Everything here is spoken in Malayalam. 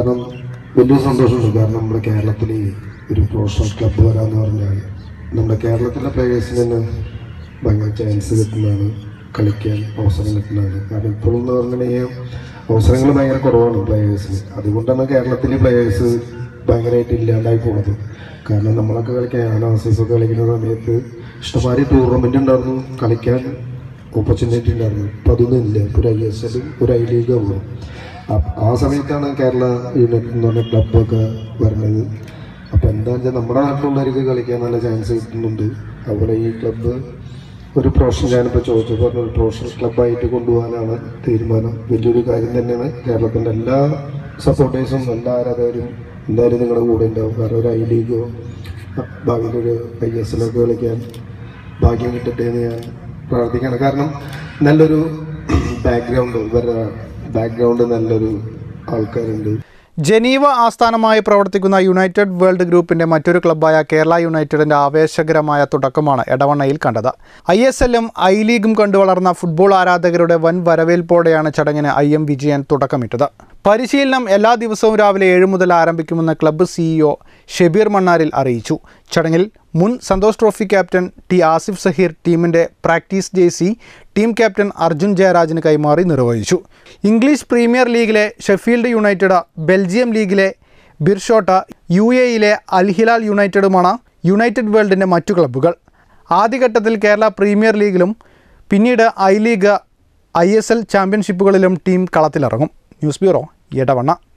കാരണം വലിയ സന്തോഷമുണ്ട് കാരണം നമ്മുടെ കേരളത്തിൽ ഒരു പ്രൊഫഷണൽ ക്ലബ്ബ് വരാമെന്ന് പറഞ്ഞാൽ നമ്മുടെ കേരളത്തിലെ പ്ലേയേഴ്സിന് തന്നെ ഭയങ്കര ചാൻസ് കിട്ടുന്നതാണ് കളിക്കാൻ അവസരം കിട്ടുന്നതാണ് കാരണം ഇപ്പോഴും എന്ന് പറഞ്ഞിട്ടുണ്ടെങ്കിൽ അവസരങ്ങൾ ഭയങ്കര കുറവാണ് പ്ലേയേഴ്സിന് അതുകൊണ്ടാണ് കേരളത്തിലെ പ്ലേയേഴ്സ് ഭയങ്കരമായിട്ട് ഇല്ലാണ്ടായി പോകുന്നത് കാരണം നമ്മളൊക്കെ കളിക്കാൻ ഞാൻ ആസീസൊക്കെ കളിക്കുന്ന സമയത്ത് ഇഷ്ടംമാതിരി ടൂർണമെൻ്റ് ഉണ്ടായിരുന്നു കളിക്കാൻ ഓപ്പർച്യൂണിറ്റി ഉണ്ടായിരുന്നു ഇപ്പം അതൊന്നും ഇല്ല ഇപ്പോൾ ഒരു ഐ എസ് എൽ ഒരു ഐ ലീഗ് ഉള്ളു അപ്പ- ആ സമയത്താണ് കേരള യുണൈറ്റഡ് എന്ന് പറഞ്ഞ ക്ലബ്ബൊക്കെ വരുന്നത് അപ്പോൾ എന്താ വെച്ചാൽ നമ്മുടെ നാട്ടിലുള്ളവർക്ക് കളിക്കാൻ നല്ല ചാൻസ് കിട്ടുന്നുണ്ട് അതുപോലെ ഈ ക്ലബ്ബ് ഒരു പ്രൊഫഷൻ ഞാനിപ്പോൾ ചോദിച്ചപ്പോൾ പറഞ്ഞ ഒരു പ്രൊഫഷണൽ ക്ലബ്ബായിട്ട് കൊണ്ടുപോകാനാണ് തീരുമാനം വലിയൊരു കാര്യം തന്നെയാണ് കേരളത്തിൻ്റെ എല്ലാ സപ്പോർട്ടേഴ്സും എല്ലാ ആരാധകരും എന്തായാലും നിങ്ങളുടെ കൂടെ ഉണ്ടാവും കാരണം ഒരു ഐ ലീഗോ ഭാവിയിൽ ഒരു ഐ എസ് എല്ലൊക്കെ കളിക്കാൻ ഭാഗ്യം കിട്ടട്ടെ എന്ന് ഞാൻ പ്രാർത്ഥിക്കുകയാണ് കാരണം നല്ലൊരു ബാക്ക്ഗ്രൗണ്ട് ഇവരുടെ ബാക്ക്ഗ്രൗണ്ട് നല്ലൊരു ആൾക്കാരുണ്ട് ജനീവ ആസ്ഥാനമായി പ്രവർത്തിക്കുന്ന യുണൈറ്റഡ് വേൾഡ് ഗ്രൂപ്പിന്റെ മറ്റൊരു ക്ലബ്ബായ കേരള യുണൈറ്റഡിന്റെ ആവേശകരമായ തുടക്കമാണ് എടവണ്ണയിൽ കണ്ടത് ഐ എസ് എല്ലും ഐ ലീഗും കണ്ടു വളർന്ന ഫുട്ബോൾ ആരാധകരുടെ വൻ വരവേൽപ്പോടെയാണ് ചടങ്ങിന് ഐ എം വിജയൻ തുടക്കമിട്ടത് പരിശീലനം എല്ലാ ദിവസവും രാവിലെ ഏഴ് മുതൽ ആരംഭിക്കുമെന്ന് ക്ലബ്ബ് സിഇഒ ഷെബീർ മണ്ണാരിൽ അറിയിച്ചു ചടങ്ങിൽ മുൻ Santosh trophy captain T Asif Saheer ടീമിന്റെ practice jersey team captain Arjun ജയരാജിന് കൈമാറി നിർവഹിച്ചു ഇംഗ്ലീഷ് പ്രീമിയർ ലീഗിലെ ഷെഫീൽഡ് യുണൈറ്റഡ് ബെൽജിയം ലീഗിലെ ബിർഷോട്ട യു എയിലെ അൽഹിലാൽ യുണൈറ്റഡുമാണ് യുണൈറ്റഡ് വേൾഡിൻ്റെ മറ്റു ക്ലബ്ബുകൾ ആദ്യഘട്ടത്തിൽ കേരള പ്രീമിയർ ലീഗിലും പിന്നീട് I league I S L ചാമ്പ്യൻഷിപ്പുകളിലും ടീം കളത്തിലിറങ്ങും ന്യൂസ് ബ്യൂറോ എടവണ്ണ